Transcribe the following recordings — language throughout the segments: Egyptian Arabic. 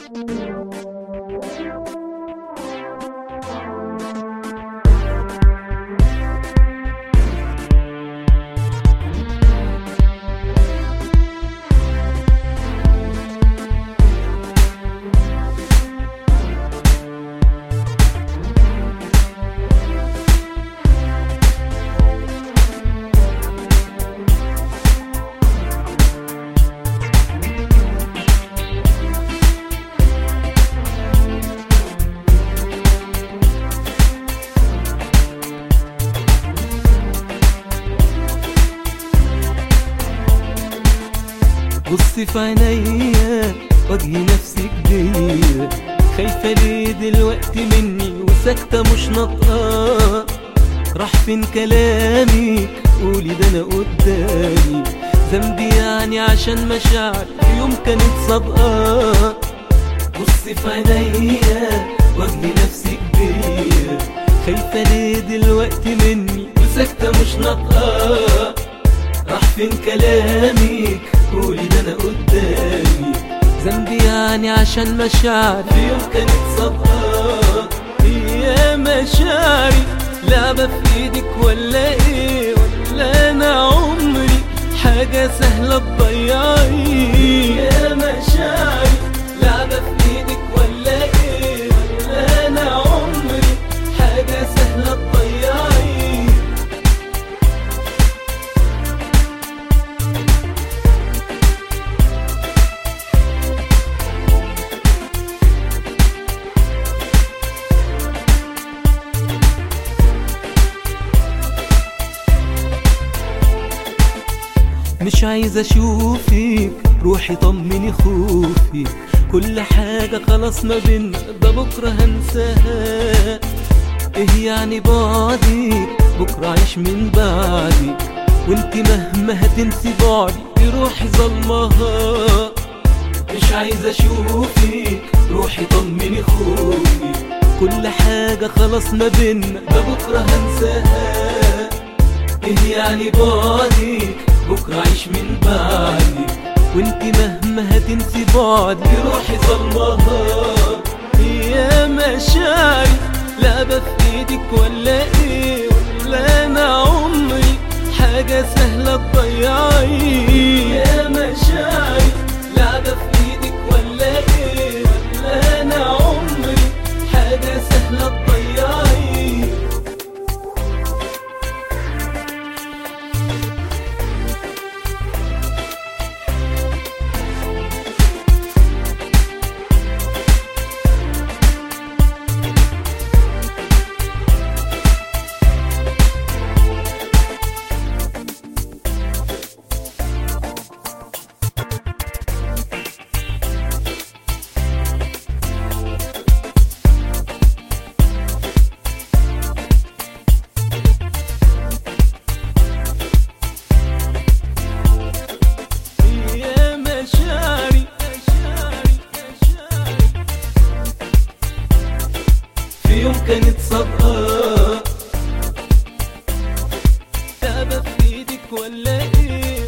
بصي في عينيا واجهي نفسك بيا خايفة ليه دلوقتي مني وساكتة مش ناطقة راح فين كلامك قولي ده انا قدامي ذنبي يعني عشان مشاعر يوم كانت صادقة بصي في عينيا واجهي نفسك بيا خايفة ليه دلوقتي مني وساكتة مش ناطقة راح فين كلامك قولي ده انا قدامي ذنبي يعني عشان مشاعري في يوم كانت صادقة هي مشاعري لعبة في ايدك ولا ايه ولا انا عمري حاجة سهلة تضيعي يا مشاعري لعبة في ايدك ولا ايه ولا انا عمري حاجة سهلة تضيعي مش عايز اشوفك روحي طمني خوفي كل حاجة خلاص ما بينا ده بكرة هنساها ايه يعني بعدك بكرة عيش من بعدك وانت مهما هتنسي بعدي روحي ظلمها مش عايز اشوفك روحي طمني خوفي كل حاجة خلاص ما بينا ده بكرة هنساها ايه يعني بعدك بكرة عيش من بعدي وانت مهما هتنسي بعدي روحي ظلمها يا مشاعري لعبة في ايدك ولا ايه ولا انا عمري حاجة سهلة تضيعي يا مشاعري لعبة في ايدك ولا ايه ولا انا عمري حاجة سهلة تضيعي يا مشاعري في يوم كانت صادقة لعبة في ايدك ولا ايه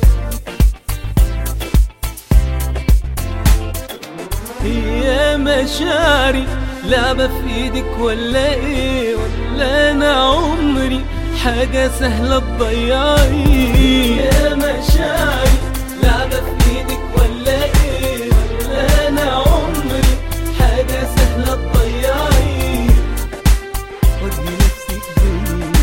يا مشاعري لعبة في ايدك ولا ايه ولا انا عمري حاجة سهلة تضيعي يا مشاعري لعبة في ايدك ولا ايه ولا انا عمري حاجة سهلة تضيعي واجهي نفسك بيا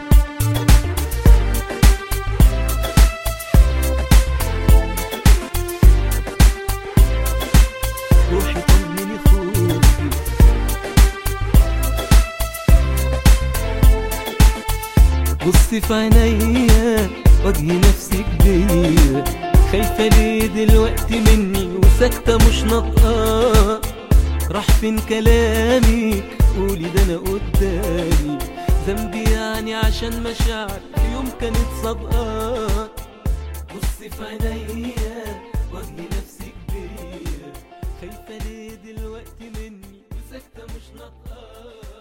روحي طمني خوفي بصي في عينيا واجهي نفسك بيا خايفة ليه دلوقتي مني وساكتة مش ناطقة راح فين كلامك قولي ده انا قدامي ذنبي يعني عشان مشاعر يوم كانت صادقة بصي في عينيا واجهي نفسك بيا خايفة ليه دلوقتي مني وساكتة مش ناطقة